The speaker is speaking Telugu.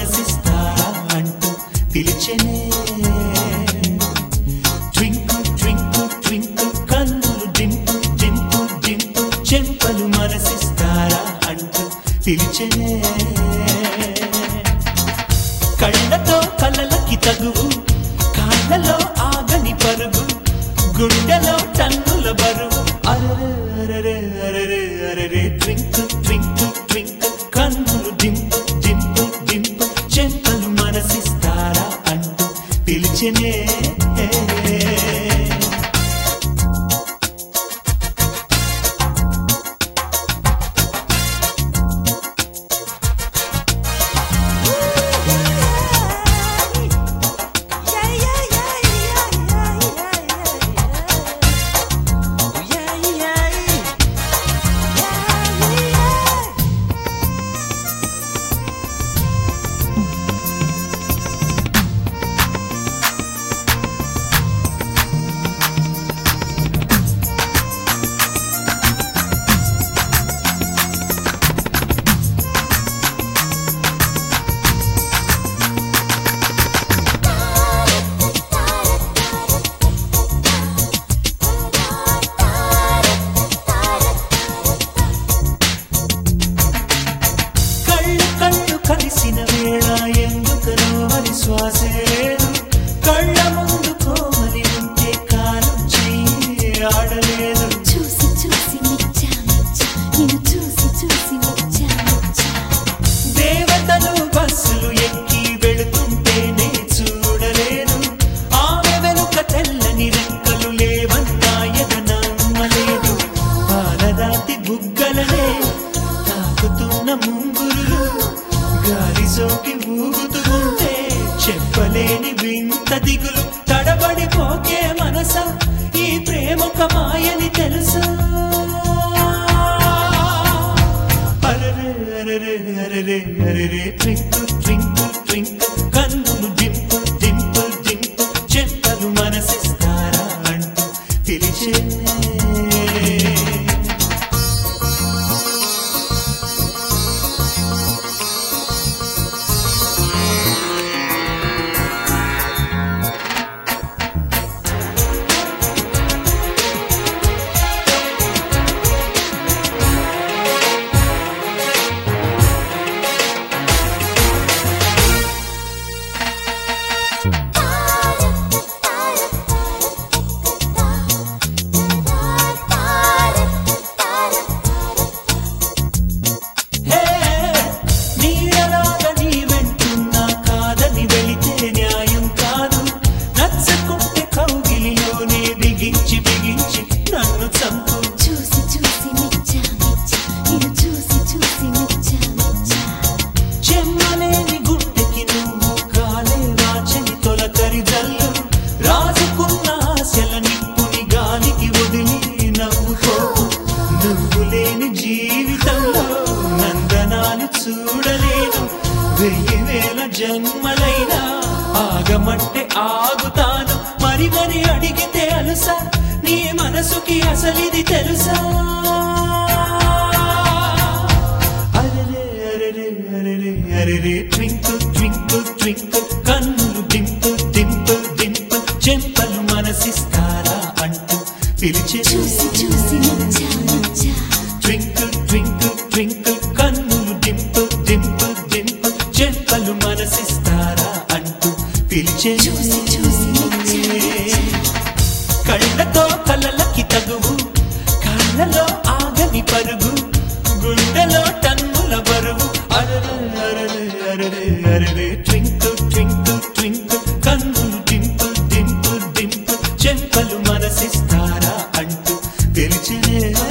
మనసిస్తారా అంటూ పిలిచెనే ట్వింకిల్ ట్వింకిల్ ట్వింకిల్ కన్నులు డింపు డింపు డింపు చెంపలు మనసిస్తారా అంటూ పిలిచెనే కళ్ళతో కళ్ళలకి తగువు కాళ్ళలో ఆగని పరుగు గుండెలో టన్నుల బరువు అరరే అరరే అరరే ట్వింకిల్ ట్వింకిల్ ట్వింకిల్ కన్నులు డింపు డింపు డింపు చెంపలు మనసిస్తారా అంటూ పిలిచనే కళ్ళు కళ్ళు కలిసిన వేళ ఎందుకనో మరి శ్వాసే లేదు కళ్ళ ముందు కోమలి ఉంటే కాలం చెయ్యి ఆడలేదు చూసి చూసి మెచ్చా మెచ్చా నిన్ను చూసి చూసి మెచ్చా మెచ్చా దేవతలు బస్సులు ఎక్కి వెళుతుంటేనే చూడలేదు ఆమె వెనుక తెల్లని రెక్కలు లేవన్నా ఎద నమ్మలేదు పాలరాతి బుగ్గలనే తాకుతున్న ముంగురులు గాలి సోకి ఊగుతూ ఉంటే చెప్పలేని వింత దిగులు తడబడిపోకే మనస ఈ ప్రేమొక మాయని తెలుసా అరరే అరరే అరరే అరరే ట్వింకిల్ ట్వింకిల్ ట్వింకిల్ కన్నులు డింపు డింపు డింపు చెంపలు మనసిస్తారా అంటూ పిలిచే హే నీడలాగా నీ వెంటున్నా కాదని వెళితే న్యాయం కాదు నచ్చకుంటే కౌగిలిలోనే బిగించి బిగించి నన్ను చంపు చూసి చూసి మెచ్చా మెచ్చా నిన్ను చూసి చూసి మెచ్చా మెచ్చా చెమ్మలేని గుండెకి నువ్వు కాలే రాచని తొలకరి జల్లు రాజుకున్న ఆశల నిప్పుని గాలికి వదిలి నవ్వుకోకు నువ్వు లేని జీవితంలో నందనాలు చూడలేను వెయ్యి వేల జన్మలైనా ఆగమంటే ఆగుతాను మరి మరి అడిగితే అలుసా నీ మనసుకి అసలిది తెలుసా అరెరే అరెరే అరెరే అరెరే ట్వింకిల్ ట్వింకిల్ ట్వింకిల్ కన్నులు డింపుల్ డింపుల్ డింపుల్ చెంపలు మనసిస్తారా అంటూ పిలిచే చూసి చూసి మెచ్చా మెచ్చా ట్వింకిల్ ట్వింకిల్ ట్వింకిల్ కన్నులు డింపుల్ డింపుల్ డింపుల్ చెంపలు మనసిస్తారా అంటూ పిలిచే చూసి చూసి మెచ్చా మెచ్చా కళ్ళతో కళ్ళలకి తగువు కాళ్ళలో ఆగని పరుగు గుండెలో టన్నుల బరువు అరరే అరరే అరరే అరరే ట్వింకిల్ ట్వింకిల్ ట్వింకిల్ కన్నులు డింపుల్ డింపుల్ డింపుల్ చెంపలు మనసిస్తారా అంటూ తెలిచే